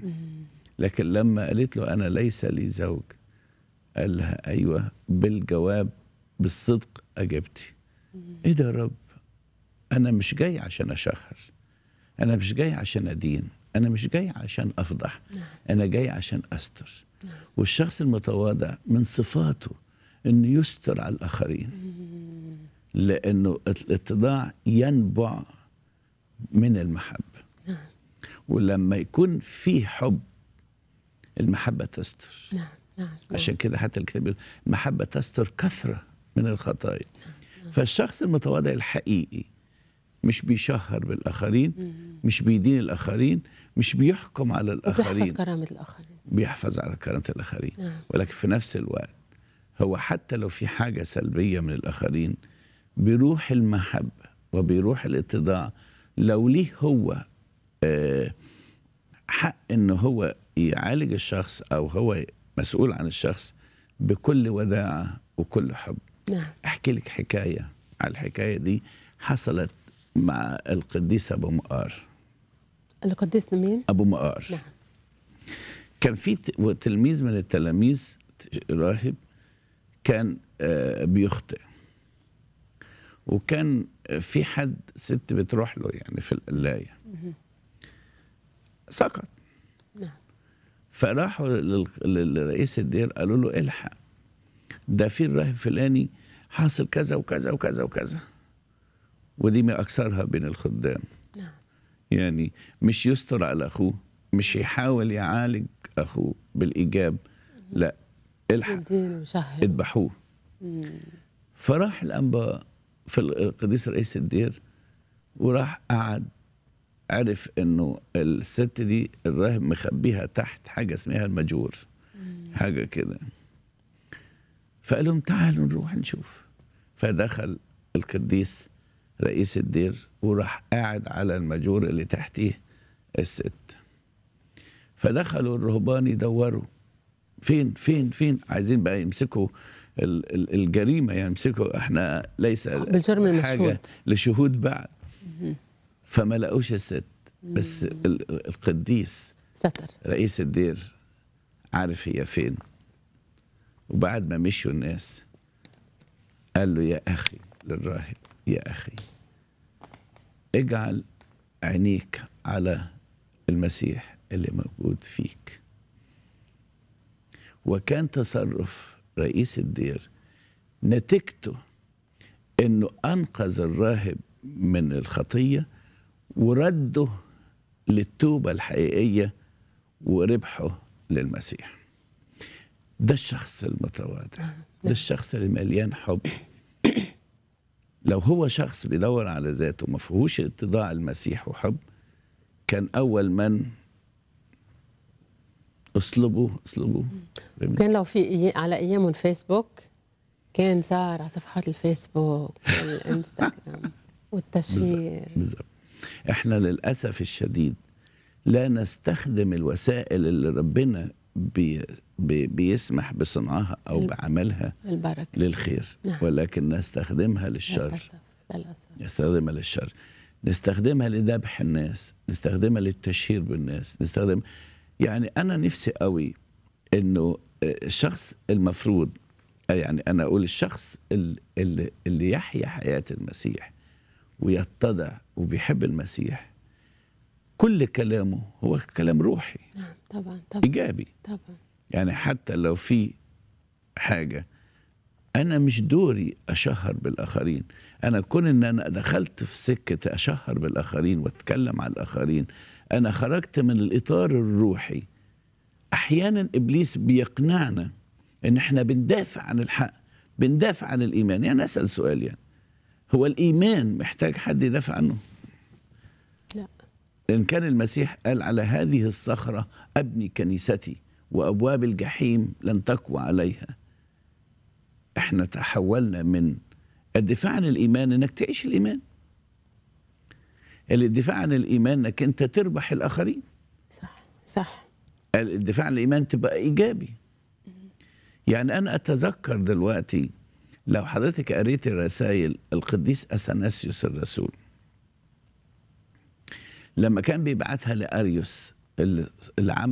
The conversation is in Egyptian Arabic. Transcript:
لكن لما قالت له انا ليس لي زوج قال لها ايوه بالجواب بالصدق اجبتي ايه ده يا رب انا مش جاي عشان اشهر انا مش جاي عشان ادين انا مش جاي عشان افضح انا جاي عشان استر والشخص المتواضع من صفاته انه يستر على الاخرين لانه الاتضاع ينبع من المحبه ولما يكون في حب المحبه تستر نعم نعم عشان كده حتى الكتاب بيقول المحبه تستر كثره من الخطايا فالشخص المتواضع الحقيقي مش بيشهر بالاخرين مش بيدين الاخرين مش بيحكم على وبيحفظ الاخرين كرامة الآخرين بيحفظ على كرامه الاخرين نعم ولكن في نفس الوقت هو حتى لو في حاجه سلبيه من الاخرين بروح المحبه وبروح الاتضاع لو ليه هو آه، حق ان هو يعالج الشخص او هو مسؤول عن الشخص بكل وداعه وكل حب نعم احكي لك حكايه على الحكايه دي حصلت مع القديس ابو مقار القديس مين؟ ابو مقار نعم كان في ت- تلميذ من التلاميذ راهب كان آه، بيخطئ وكان في حد ست بتروح له يعني في القلاية سقط نعم فراحوا لل- للرئيس الدير قالوا له الحق ده في الراهب فلاني حاصل كذا وكذا وكذا وكذا ودي من اكثرها بين الخدام نعم يعني مش يستر على اخوه مش يحاول يعالج اخوه بالايجاب لا الحق الدين وشهر اذبحوه فراح الانبا في القديس رئيس الدير وراح قعد عرف انه الست دي الراهب مخبيها تحت حاجه اسمها المجور حاجه كده فقال لهم تعالوا نروح نشوف فدخل القديس رئيس الدير وراح قاعد على المجور اللي تحتيه الست فدخلوا الرهبان يدوروا فين فين فين عايزين بقى يمسكوا ال- ال- الجريمه يعني يمسكوا احنا ليس بالجرم حاجه المشهود لشهود بعد فما لقوش الست بس ال- القديس ستر رئيس الدير عارف هي فين وبعد ما مشوا الناس قال له يا أخي للراهب يا أخي اجعل عينيك على المسيح اللي موجود فيك وكان تصرف رئيس الدير نتيجته انه انقذ الراهب من الخطيه ورده للتوبه الحقيقيه وربحه للمسيح ده الشخص المتواضع ده الشخص اللي مليان حب لو هو شخص بيدور على ذاته ما فيهوش اتضاع المسيح وحب كان اول من اسلبوا اسلبوا كان لو في إي- على ايامهم فيسبوك كان صار على صفحات الفيسبوك والانستغرام والتشهير بالظبط احنا للاسف الشديد لا نستخدم الوسائل اللي ربنا بي بي بيسمح بصنعها او الب- بعملها البركه للخير نعم. ولكن نستخدمها للشر للاسف للاسف نستخدمها للشر نستخدمها لذبح الناس نستخدمها للتشهير بالناس نستخدم يعني انا نفسي قوي انه الشخص المفروض يعني انا اقول الشخص ال- اللي, اللي يحيا حياه المسيح ويتضع وبيحب المسيح كل كلامه هو كلام روحي نعم طبعا طبعا ايجابي طبعا يعني حتى لو في حاجة أنا مش دوري أشهر بالآخرين أنا كون إن أنا دخلت في سكة أشهر بالآخرين وأتكلم على الآخرين أنا خرجت من الإطار الروحي أحيانا إبليس بيقنعنا إن إحنا بندافع عن الحق بندافع عن الإيمان يعني أسأل سؤال يعني هو الإيمان محتاج حد يدافع عنه لا إن كان المسيح قال على هذه الصخرة أبني كنيستي وأبواب الجحيم لن تقوى عليها احنا تحولنا من الدفاع عن الإيمان إنك تعيش الإيمان الدفاع عن الإيمان إنك أنت تربح الآخرين صح صح الدفاع عن الإيمان تبقى إيجابي يعني أنا أتذكر دلوقتي لو حضرتك قريت رسائل القديس أثناسيوس الرسول لما كان بيبعتها لأريوس اللي اللي عمل